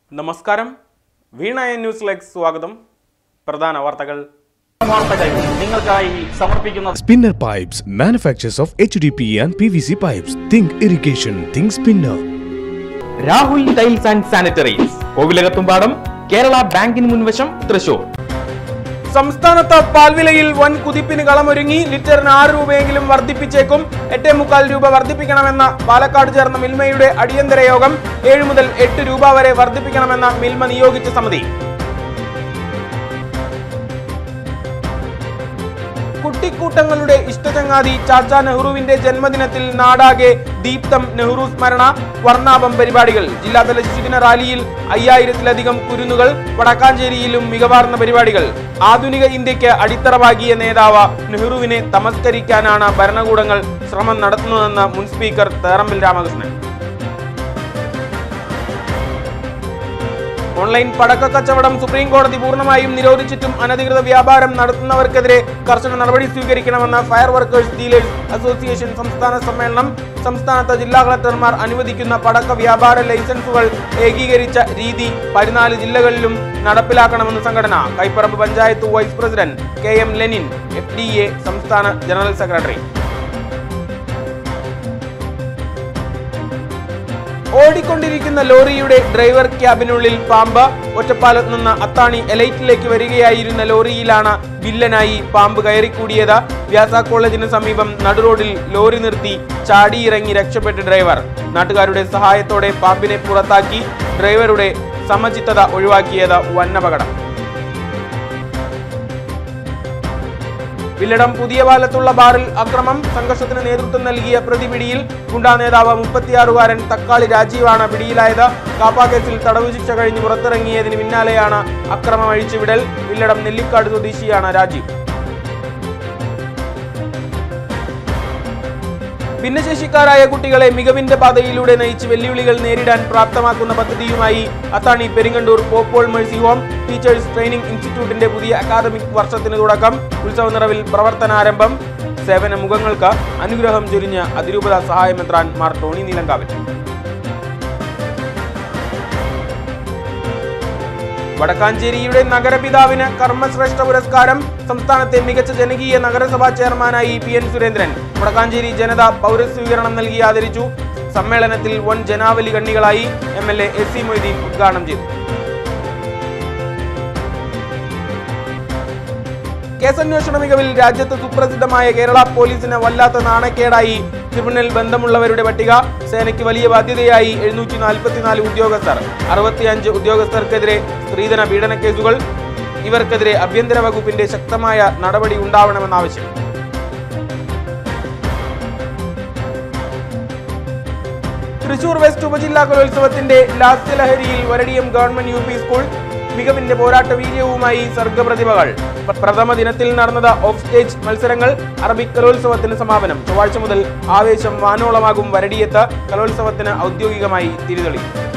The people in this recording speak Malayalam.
നമസ്കാരം വീണ എൻ ന്യൂസിലേക്ക് സ്വാഗതം പ്രധാന വാർത്തകൾ വാർത്തകൾ നിങ്ങൾക്കായി സമർപ്പിക്കുന്നത് Spinner Pipes manufactures of HDPE and PVC pipes. Think irrigation, think spinner. Rahul tiles and sanitaries Kovilakathumpadam Kerala ബാങ്കിന് മുൻവശം തൃശൂർ സംസ്ഥാനത്ത് പാൽവിലയിൽ വൻ കുതിപ്പിന് കളമൊരുങ്ങി ലിറ്ററിന് ആറ് രൂപയെങ്കിലും വർദ്ധിപ്പിച്ചേക്കും എട്ടേ മുക്കാൽ രൂപ വർദ്ധിപ്പിക്കണമെന്ന പാലക്കാട് ചേർന്ന മിൽമയുടെ അടിയന്തര യോഗം ഏഴ് മുതൽ എട്ട് രൂപ വരെ വർദ്ധിപ്പിക്കണമെന്ന മിൽമ നിയോഗിച്ച സമിതി കുട്ടിക്കൂട്ടങ്ങളുടെ ഇഷ്ടചങ്ങാതി ചാച്ച നെഹ്റുവിന്റെ ജന്മദിനത്തിൽ നാടാകെ ദീപ്തം നെഹ്റു സ്മരണ വർണ്ണാഭം പരിപാടികൾ ജില്ലാതല ശിശുദിന റാലിയിൽ അയ്യായിരത്തിലധികം കുരുന്നുകൾ വടക്കാഞ്ചേരിയിലും മികവാർന്ന പരിപാടികൾ ആധുനിക ഇന്ത്യക്ക് അടിത്തറവാകിയ നേതാവ് നെഹ്റുവിനെ തമസ്കരിക്കാനാണ് ഭരണകൂടങ്ങൾ ശ്രമം നടത്തുന്നതെന്ന് മുൻ സ്പീക്കർ തേറമ്പിൽ രാമകൃഷ്ണൻ ഓൺലൈൻ പടക്ക കച്ചവടം സുപ്രീം കോടതി പൂർണ്ണമായും നിരോധിച്ചിട്ടും അനധികൃത വ്യാപാരം നടത്തുന്നവർക്കെതിരെ കർശന നടപടി സ്വീകരിക്കണമെന്ന ഫയർ വർക്കേഴ്സ് ഡീലേഴ്സ് അസോസിയേഷൻ സംസ്ഥാന സമ്മേളനം സംസ്ഥാനത്ത് ജില്ലാ കളക്ടർമാർ അനുവദിക്കുന്ന പടക്ക വ്യാപാര ലൈസൻസുകൾ ഏകീകരിച്ച രീതി പതിനാല് ജില്ലകളിലും നടപ്പിലാക്കണമെന്ന് സംഘടന Kaipparambu panchayat vice president K M Lenin F D A സംസ്ഥാന ജനറൽ സെക്രട്ടറി ഓടിക്കൊണ്ടിരിക്കുന്ന ലോറിയുടെ ഡ്രൈവർ ക്യാബിനുള്ളിൽ പാമ്പ് ഒറ്റപ്പാലത്ത് നിന്ന് അത്താണി എലൈറ്റിലേക്ക് വരികയായിരുന്ന ലോറിയിലാണ് വില്ലനായി പാമ്പ് കയറിക്കൂടിയത് വ്യാസ കോളേജിന് സമീപം നടുറോഡിൽ ലോറി നിർത്തി ചാടിയിറങ്ങി രക്ഷപ്പെട്ട ഡ്രൈവർ നാട്ടുകാരുടെ സഹായത്തോടെ പാമ്പിനെ പുറത്താക്കി ഡ്രൈവറുടെ സമചിത്തത ഒഴിവാക്കിയത് വന്നപകടം വില്ലടം പുതിയ പാലത്തുള്ള ബാറിൽ അക്രമം സംഘർഷത്തിന് നേതൃത്വം നൽകിയ പ്രതിപിടിയിൽ ഗുണ്ടാ നേതാവ് മുപ്പത്തിയാറുകാരൻ തക്കാളി രാജീവാണ് പിടിയിലായത് കാപ്പ കേസിൽ തടവു ശിക്ഷ കഴിഞ്ഞ് പുറത്തിറങ്ങിയതിന് പിന്നാലെയാണ് അക്രമം അഴിച്ചുവിടൽ വില്ലടം നെല്ലിക്കാട് സ്വദേശിയാണ് രാജീവ് ഭിന്നശേഷിക്കാരായ കുട്ടികളെ മികവിന്റെ പാതയിലൂടെ നയിച്ച് വെല്ലുവിളികൾ നേരിടാൻ പ്രാപ്തമാക്കുന്ന പദ്ധതിയുമായി Athani Peringandoor Pope Paul mercy home teachers training ഇൻസ്റ്റിറ്റ്യൂട്ടിന്റെ പുതിയ അക്കാദമിക് വർഷത്തിന് തുടക്കം ഉത്സവ നിറവിൽ പ്രവർത്തനാരംഭം സേവന മുഖങ്ങൾക്ക് അനുഗ്രഹം ചൊരിഞ്ഞ് അതിരൂപത സഹായമെത്രാൻ മാർ ടോണി നീലങ്കാവിൽ വടക്കാഞ്ചേരിയുടെ നഗരപിതാവിന് കർമ്മശ്രേഷ്ഠ പുരസ്കാരം സംസ്ഥാനത്തെ മികച്ച ജനകീയ നഗരസഭാ ചെയർമാനായി പി എൻ സുരേന്ദ്രൻ വടക്കാഞ്ചേരി ജനത പൗരസ്വീകരണം നൽകി ആദരിച്ചു സമ്മേളനത്തിൽ വൻ ജനാവലി കണ്ണികളായി M L A S C Moideen ഉദ്ഘാടനം ചെയ്തു കേസന്വേഷണ മികവിൽ രാജ്യത്ത് സുപ്രസിദ്ധമായ കേരള പോലീസിന് വല്ലാത്ത നാണക്കേടായി ക്രിമിനൽ ബന്ധമുള്ളവരുടെ പട്ടിക സേനയ്ക്ക് വലിയ ബാധ്യതയായി എഴുന്നൂറ്റി നാൽപ്പത്തിനാല് ഉദ്യോഗസ്ഥർ അറുപത്തിയഞ്ച് ഉദ്യോഗസ്ഥർക്കെതിരെ സ്ത്രീധന പീഡന കേസുകൾ ഇവർക്കെതിരെ ആഭ്യന്തര വകുപ്പിന്റെ ശക്തമായ നടപടി ഉണ്ടാവണമെന്നാവശ്യം തൃശൂർ വെസ്റ്റ് ഉപജില്ലാ കലോത്സവത്തിന്റെ ലാസ്യലഹരിയിൽ Varadiyam government U P school മികവിന്റെ പോരാട്ട വീര്യവുമായി സർഗപ്രതിഭകൾ പ്ര- പ്രഥമ ദിനത്തിൽ നടന്നത് ഓഫ് സ്റ്റേജ് മത്സരങ്ങൾ അറബിക് കലോത്സവത്തിന് സമാപനം ചൊവ്വാഴ്ച മുതൽ ആവേശം വാനോളമാകും വരടിയത്ത് കലോത്സവത്തിന് ഔദ്യോഗികമായി തിരിതെളി